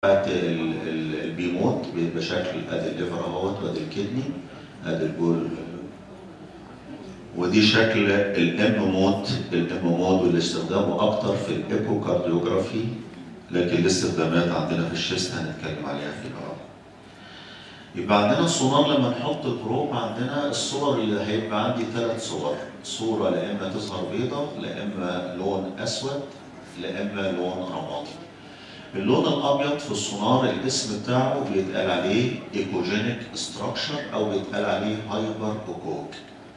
بتاعت ال- ال- البيموت بيبقى شكل ادي الليفر اهوت وادي الكدني ادي الجول ودي شكل الام مود الام مود واللي استخدامه اكتر في الايكو كارديوجرافي لكن الاستخدامات عندنا في الشيست هنتكلم عليها فيما بعد. يبقى عندنا السونار لما نحط البروب عندنا الصور اللي هيبقى عندي ثلاث صور صورة لا اما تظهر بيضة لا اما لون اسود لا اما لون رمادي. اللون الابيض في السونار الاسم بتاعه بيتقال عليه ايكوجينيك ستراكشر او بيتقال عليه هايبر اوكوك.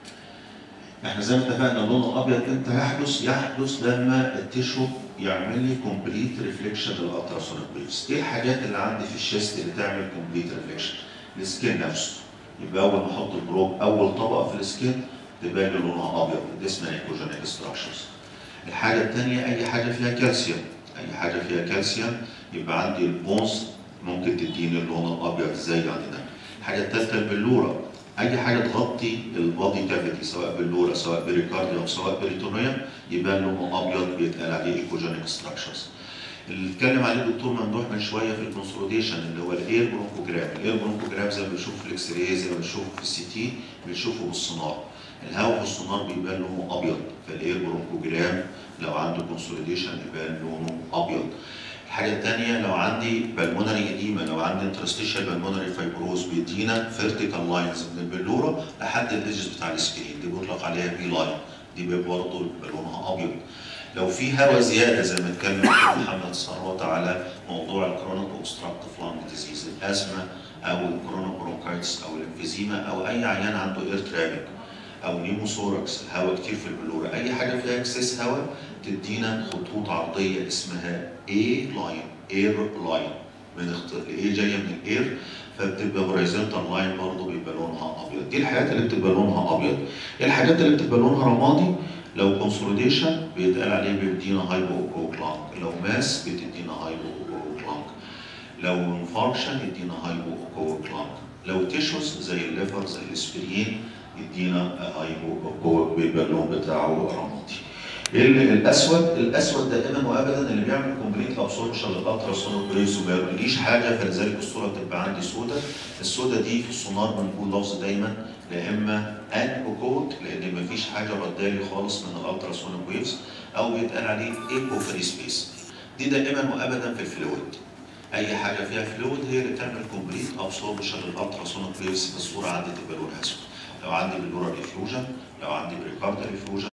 احنا زي ما اتفقنا اللون الابيض امتى يحدث؟ يحدث لما التيشو يعمل لي كومبليت ريفليكشن للالتراسونيك ويفز. ايه الحاجات اللي عندي في الشيست اللي تعمل كومبليت ريفليكشن؟ السكين نفسه. يبقى اول ما احط البروب اول طبقه في السكين تبان لي لونها ابيض دي اسمها ايكوجينيك ستراكشرز. الحاجه الثانيه اي حاجه فيها كالسيوم اي حاجه فيها كالسيوم يبقى عندي البونز ممكن تديني اللون الابيض زي عندنا. الحاجه الثالثه البلوره اي حاجه تغطي البادي كافيتي سواء بلوره سواء بريكارديوم سواء بريتونيوم يبان لونه ابيض بيتقال عليه ايكوجينيك ستراكشرز. اللي اتكلم عليه الدكتور ممدوح من شويه في الكونسوليديشن اللي هو الاير برونكوجرام، الاير برونكوجرام زي ما بنشوفه في الاكس راي زي ما بنشوفه في السي تي بنشوفه بالسونار. الهواء في السونار بيبان لونه ابيض فالاير برونكوجرام لو عنده كونسوليديشن يبان لونه ابيض. الحاجه الثانيه لو عندي بالمونري اديما لو عندي انترستيشال بالمونري فايبروز بيدينا فيرتيكال لاينز من البلوره لحد الايدجز بتاع السكرين دي بيطلق عليها بي لاين دي بيبقى برضه لونها ابيض. لو في هواء زياده زي ما اتكلم الدكتور محمد ثروت على موضوع الكرونيك اوبستراكتيف لانج ديزيز الازمه او الكرونيك برونكايتس او الانفيزيما او اي عيان عنده اير ترافيك او نيموثوركس الهواء كتير في البلوره اي حاجه فيها اكسس هواء تدينا خطوط عرضيه اسمها اي لاين اير لاين من الاي جايه من الاير فبتبقى هوريزونتال لاين برضه بيبقى لونها ابيض دي الحاجات اللي بتبقى لونها ابيض الحاجات اللي بتبقى لونها رمادي لو كونسوليديشن بيتقال عليه بيدينا هايبو اوكوكلانك لو ماس بتدينا هايبو اوكوكلانك لو انفاركشن يدينا هايبو اوكوكلانك لو تيشوز زي الليفر زي الاسبرين يدينا هايبو اوكو بيبقى اللون بتاعه رمادي ال- الاسود الاسود دائما وابدا اللي بيعمل كومبليت ابسوربشن للالتراسونيك ريز وما يقوليش حاجه فلذلك الصوره بتبقى عندي سوداء السوداء دي في السونار بنقول لفظ دايما لا اما ان اوكوت لان مفيش حاجه ردالي خالص من الالتراسونيك ويفز او بيتقال عليه ايكو فري سبيس دي دائما وابدا في الفلويد اي حاجه فيها فلويد هي اللي تعمل كومبليت ابسوربشن للالتراسونيك ويفز في الصوره عندي تبقى لونها اسود لو عندي بلورال افيوجن لو عندي بريكاردال افيوجن